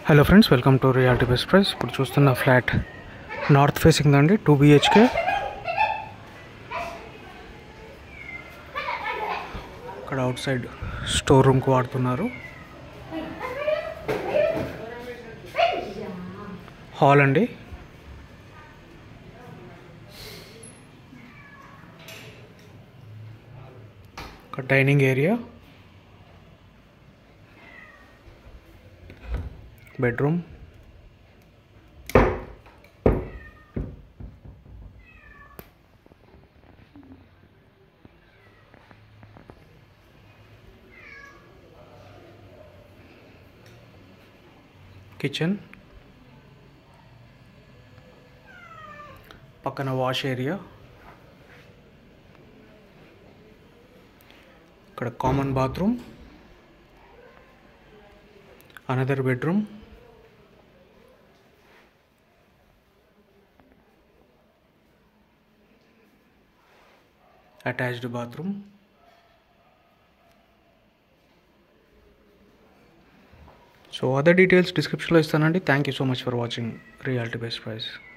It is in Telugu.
hello friends welcome to reality best price ఇప్పుడు చూస్తున్న ఫ్లాట్ నార్త్ ఫేసింగ్ అండి టూ బిహెచ్కే ఇక్కడ అవుట్ సైడ్ స్టోర్ రూమ్కి వాడుతున్నారు హాల్ అండి ఒక డైనింగ్ ఏరియా బెడ్రూమ్ కిచెన్ పక్కన వాష్ ఏరియా ఇక్కడ common bathroom another bedroom attached bathroom so other details డిస్క్రిప్షన్లో ఇస్తానండి thank you so much for watching reality best price